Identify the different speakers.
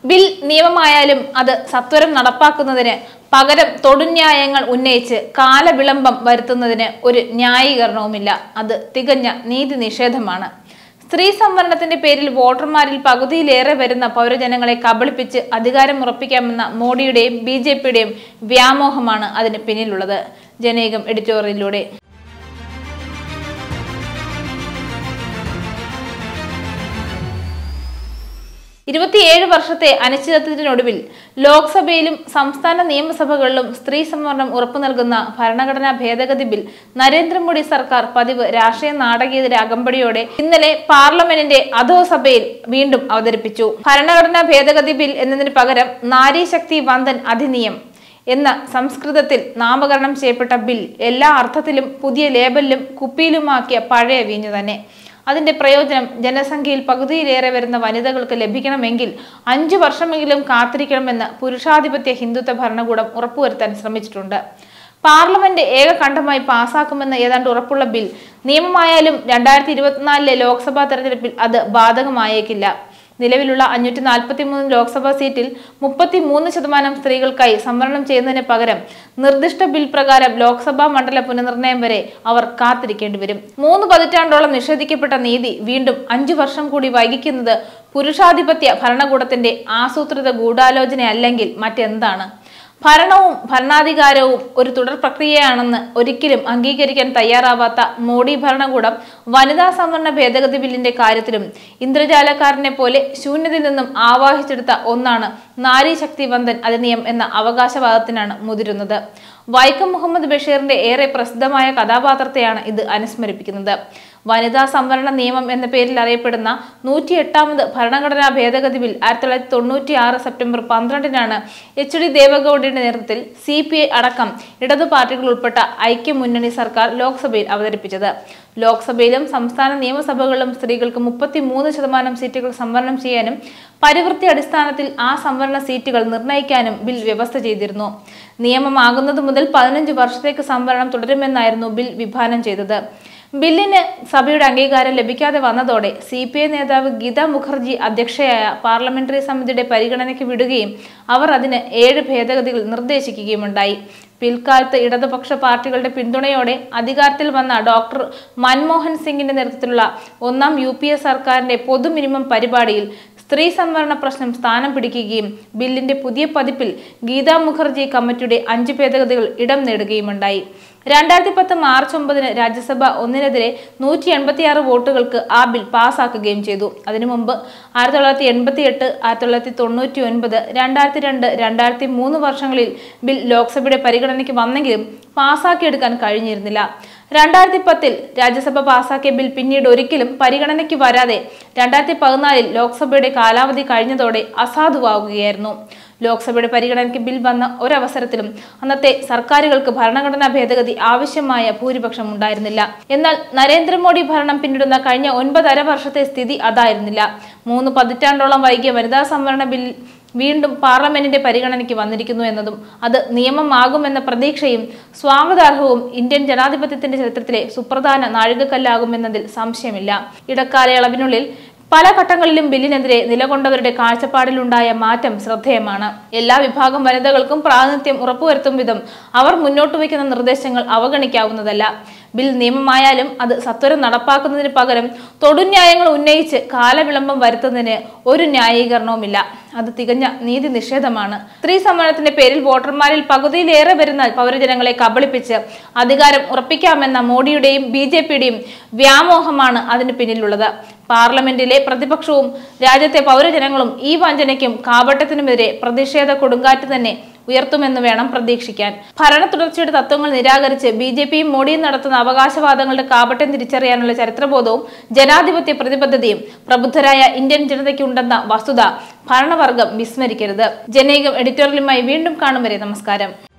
Speaker 1: bill നിയമമായാലും അത് സത്വരം നടപ്പാക്കുന്നതിന് പകരം തൊടുന്യായങ്ങൾ ഉന്നയിച്ച് കാലവിളംബം വരുത്തുന്നതിന് ഒരു ന്യായീകരണവുമില്ല അത് തികഞ്ഞ നീതി നിഷേധമാണ് സ്ത്രീ സംവരണത്തിന്റെ പേരിൽ വോട്ടർമാരിൽ പകുതിയിലേറെ വരുന്ന പൗരജനങ്ങളെ കബളിപ്പിച്ച് അധികാരം ഉറപ്പിക്കാമെന്ന മോഡിയുടെയും ബി ജെ പിയുടെയും വ്യാമോഹമാണ് അതിന് പിന്നിലുള്ളത് ജനേകം എഡിറ്റോറിയലിലൂടെ ഇരുപത്തിയേഴ് വർഷത്തെ അനിശ്ചിതത്വത്തിനൊടുവിൽ ലോക്സഭയിലും സംസ്ഥാന നിയമസഭകളിലും സ്ത്രീ സംവരണം ഉറപ്പു നൽകുന്ന ഭരണഘടനാ ഭേദഗതി ബിൽ നരേന്ദ്രമോദി സർക്കാർ പതിവ് രാഷ്ട്രീയ നാടകീയതയുടെ അകമ്പടിയോടെ ഇന്നലെ പാർലമെന്റിന്റെ അധോസഭയിൽ വീണ്ടും അവതരിപ്പിച്ചു ഭരണഘടനാ ഭേദഗതി ബിൽ എന്നതിന് പകരം നാരീശക്തി വന്ദൻ അധിനിയം എന്ന സംസ്കൃതത്തിൽ നാമകരണം ചെയ്യപ്പെട്ട ബിൽ എല്ലാ അർത്ഥത്തിലും പുതിയ ലേബലിലും കുപ്പിയിലുമാക്കിയ പഴയ വീഞ്ഞു തന്നെ അതിന്റെ പ്രയോജനം ജനസംഖ്യയിൽ പകുതിയിലേറെ വരുന്ന വനിതകൾക്ക് ലഭിക്കണമെങ്കിൽ അഞ്ചു വർഷമെങ്കിലും കാത്തിരിക്കണമെന്ന് പുരുഷാധിപത്യ ഹിന്ദുത്വ ഭരണകൂടം ഉറപ്പുവരുത്താൻ ശ്രമിച്ചിട്ടുണ്ട് പാർലമെന്റ് ഏകകണ്ഠമായി പാസാക്കുമെന്ന് ഏതാണ്ട് ഉറപ്പുള്ള ബിൽ നിയമമായാലും രണ്ടായിരത്തി ഇരുപത്തിനാലിലെ ലോക്സഭാ തെരഞ്ഞെടുപ്പിൽ അത് ബാധകമായേക്കില്ല നിലവിലുള്ള അഞ്ഞൂറ്റി നാൽപ്പത്തി മൂന്ന് ലോക്സഭാ സീറ്റിൽ മുപ്പത്തി മൂന്ന് ശതമാനം സ്ത്രീകൾക്കായി സംവരണം ചെയ്യുന്നതിന് പകരം നിർദ്ദിഷ്ട ബിൽ പ്രകാരം ലോക്സഭാ മണ്ഡല പുനർനിർണയം വരെ അവർ കാത്തിരിക്കേണ്ടി വരും മൂന്ന് പതിറ്റാണ്ടോളം നിഷേധിക്കപ്പെട്ട നീതി വീണ്ടും അഞ്ചു വർഷം കൂടി വൈകിക്കുന്നത് പുരുഷാധിപത്യ ഭരണകൂടത്തിന്റെ ആസൂത്രിത ഗൂഢാലോചന അല്ലെങ്കിൽ മറ്റെന്താണ് ഭരണവും ഭരണാധികാരവും ഒരു തുടർ പ്രക്രിയയാണെന്ന് ഒരിക്കലും അംഗീകരിക്കാൻ തയ്യാറാവാത്ത മോഡി ഭരണകൂടം വനിതാ സംവരണ ഭേദഗതി ബില്ലിന്റെ കാര്യത്തിലും ഇന്ദ്രജാലക്കാരനെ പോലെ ശൂന്യതയിൽ നിന്നും ആവാഹിച്ചെടുത്ത ഒന്നാണ് നാരി ശക്തി വന്ദൻ അധിനിയം എന്ന അവകാശവാദത്തിനാണ് മുതിരുന്നത് വൈക്കം മുഹമ്മദ് ബഷീറിന്റെ ഏറെ പ്രസിദ്ധമായ കഥാപാത്രത്തെയാണ് ഇത് അനുസ്മരിപ്പിക്കുന്നത് വനിതാ സംവരണ നിയമം എന്ന പേരിൽ അറിയപ്പെടുന്ന നൂറ്റി എട്ടാമത് ഭരണഘടനാ ഭേദഗതി ബിൽ ആയിരത്തി തൊള്ളായിരത്തി തൊണ്ണൂറ്റി ആറ് സെപ്റ്റംബർ പന്ത്രണ്ടിനാണ് എച്ച് ഡി ദേവഗൌഡയുടെ നേതൃത്വത്തിൽ സി പി ഐ അടക്കം ഇടതു പാർട്ടികൾ ഉൾപ്പെട്ട ഐക്യമുന്നണി സർക്കാർ ലോക്സഭയിൽ അവതരിപ്പിച്ചത് ലോക്സഭയിലും സംസ്ഥാന നിയമസഭകളിലും സ്ത്രീകൾക്ക് മുപ്പത്തി മൂന്ന് ശതമാനം സീറ്റുകൾ സംവരണം ചെയ്യാനും പരിവൃത്തി അടിസ്ഥാനത്തിൽ ആ സംവരണ സീറ്റുകൾ നിർണ്ണയിക്കാനും ബിൽ വ്യവസ്ഥ ചെയ്തിരുന്നു നിയമമാകുന്നത് മുതൽ പതിനഞ്ച് വർഷത്തേക്ക് സംവരണം തുടരുമെന്നായിരുന്നു ബിൽ വിഭാവനം ചെയ്തത് ബില്ലിന് സഭയുടെ അംഗീകാരം ലഭിക്കാതെ വന്നതോടെ സി പി ഐ നേതാവ് ഗീത മുഖർജി അധ്യക്ഷയായ പാർലമെന്ററി സമിതിയുടെ പരിഗണനയ്ക്ക് വിടുകയും അവർ അതിന് ഏഴ് ഭേദഗതികൾ നിർദ്ദേശിക്കുകയുമുണ്ടായി പിൽക്കാലത്ത് ഇടതുപക്ഷ പാർട്ടികളുടെ പിന്തുണയോടെ അധികാരത്തിൽ വന്ന ഡോക്ടർ മൻമോഹൻ സിംഗിന്റെ നേതൃത്വത്തിലുള്ള ഒന്നാം യു പി എ സർക്കാരിന്റെ പൊതു മിനിമം പരിപാടിയിൽ സ്ത്രീ സംവരണ പ്രശ്നം സ്ഥാനം പിടിക്കുകയും ബില്ലിന്റെ പുതിയ പതിപ്പിൽ ഗീതാ മുഖർജി കമ്മിറ്റിയുടെ അഞ്ച് ഭേദഗതികൾ ഇടം നേടുകയുമുണ്ടായി രണ്ടായിരത്തി പത്ത് മാർച്ച് ഒമ്പതിന് രാജ്യസഭ ഒന്നിനെതിരെ നൂറ്റി എൺപത്തിയാറ് വോട്ടുകൾക്ക് ആ ബിൽ പാസ്സാക്കുകയും ചെയ്തു അതിനു മുമ്പ് ആയിരത്തി തൊള്ളായിരത്തി എൺപത്തി എട്ട് ആയിരത്തി തൊള്ളായിരത്തി തൊണ്ണൂറ്റി ഒൻപത് രണ്ടായിരത്തി രണ്ട് രണ്ടായിരത്തി മൂന്ന് വർഷങ്ങളിൽ ബിൽ ലോക്സഭയുടെ പരിഗണനയ്ക്ക് വന്നെങ്കിലും പാസ്സാക്കിയെടുക്കാൻ കഴിഞ്ഞിരുന്നില്ല രണ്ടായിരത്തി പത്തിൽ രാജ്യസഭ പാസാക്കിയ ബിൽ പിന്നീട് ഒരിക്കലും പരിഗണനയ്ക്ക് വരാതെ രണ്ടായിരത്തി പതിനാലിൽ ലോക്സഭയുടെ കാലാവധി കഴിഞ്ഞതോടെ അസാധുവാകുകയായിരുന്നു ലോക്സഭയുടെ പരിഗണനയ്ക്ക് ബിൽ വന്ന ഒരവസരത്തിലും അന്നത്തെ സർക്കാരുകൾക്ക് ഭരണഘടനാ ഭേദഗതി ആവശ്യമായ ഭൂരിപക്ഷം ഉണ്ടായിരുന്നില്ല എന്നാൽ നരേന്ദ്രമോദി ഭരണം പിന്നിടുന്ന കഴിഞ്ഞ ഒൻപതര വർഷത്തെ സ്ഥിതി അതായിരുന്നില്ല മൂന്ന് പതിറ്റാണ്ടോളം വൈകിയ വനിതാ സംവരണ ബിൽ വീണ്ടും പാർലമെന്റിന്റെ പരിഗണനയ്ക്ക് വന്നിരിക്കുന്നു എന്നതും അത് നിയമമാകുമെന്ന പ്രതീക്ഷയും സ്വാഗതാർഹവും ഇന്ത്യൻ ജനാധിപത്യത്തിന്റെ ചരിത്രത്തിലെ സുപ്രധാന നാഴികക്കല്ലാകുമെന്നതിൽ സംശയമില്ല ഇടക്കാലയളവിനുള്ളിൽ പല ഘട്ടങ്ങളിലും ബില്ലിനെതിരെ നിലകൊണ്ടവരുടെ കാഴ്ചപ്പാടിലുണ്ടായ മാറ്റം ശ്രദ്ധേയമാണ് എല്ലാ വിഭാഗം വനിതകൾക്കും പ്രാതിനിധ്യം ഉറപ്പുവരുത്തും വിധം അവർ മുന്നോട്ട് വയ്ക്കുന്ന നിർദ്ദേശങ്ങൾ അവഗണിക്കാവുന്നതല്ല ബിൽ നിയമമായാലും അത് സത്വരം നടപ്പാക്കുന്നതിന് പകരം തൊടുന്യായങ്ങൾ ഉന്നയിച്ച് കാലവിളംബം വരുത്തുന്നതിന് ഒരു ന്യായീകരണവുമില്ല അത് തികഞ്ഞ നീതി നിഷേധമാണ് സ്ത്രീ സംവരണത്തിന്റെ പേരിൽ വോട്ടർമാരിൽ പകുതിയിലേറെ വരുന്ന പൗരജനങ്ങളെ കബളിപ്പിച്ച് അധികാരം ഉറപ്പിക്കാമെന്ന മോഡിയുടെയും ബി ജെ പിയുടെയും വ്യാമോഹമാണ് അതിന് പിന്നിലുള്ളത് പാർലമെന്റിലെ പ്രതിപക്ഷവും രാജ്യത്തെ പൗരജനങ്ങളും ഈ വഞ്ചനയ്ക്കും കാപട്യത്തിനുമെതിരെ പ്രതിഷേധ കൊടുങ്കാറ്റ് തന്നെ ഉയർത്തുമെന്ന് വേണം പ്രതീക്ഷിക്കാൻ ഭരണ തുടർച്ചയുടെ തത്വങ്ങൾ നിരാകരിച്ച് ബി ജെ പിയും മോഡിയും നടത്തുന്ന അവകാശവാദങ്ങളുടെ കാപട്യം തിരിച്ചറിയാനുള്ള ചരിത്രബോധവും ജനാധിപത്യ പ്രതിബദ്ധതയും പ്രബുദ്ധരായ ഇന്ത്യൻ ജനതയ്ക്കുണ്ടെന്ന വസ്തുത ഭരണവർഗം വിസ്മരിക്കരുത് ജനൈകം എഡിറ്റോറിയലുമായി വീണ്ടും കാണും വരെ നമസ്കാരം